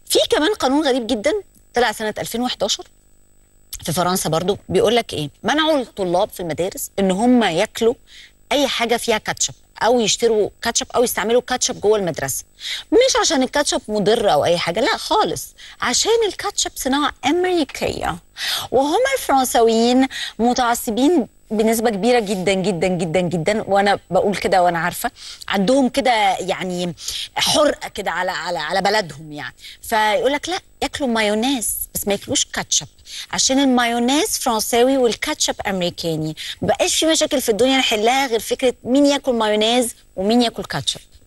في كمان قانون غريب جدا طلع سنه 2011 في فرنسا برضو بيقول لك ايه منعوا الطلاب في المدارس ان هم ياكلوا اي حاجه فيها كاتشب او يشتروا كاتشب او يستعملوا كاتشب جوه المدرسه مش عشان الكاتشب مضر او اي حاجه لا خالص عشان الكاتشب صناعه امريكيه وهم الفرنساويين متعصبين بنسبة كبيرة جدا جدا جدا جدا وانا بقول كده وانا عارفة عندهم كده يعني حرقة كده على على على بلدهم يعني فيقول لك لا ياكلوا مايونيز بس ما ياكلوش كاتشب عشان المايونيز فرنساوي والكاتشب امريكاني ما بقاش في مشاكل في الدنيا نحلها غير فكرة مين ياكل مايونيز ومين ياكل كاتشب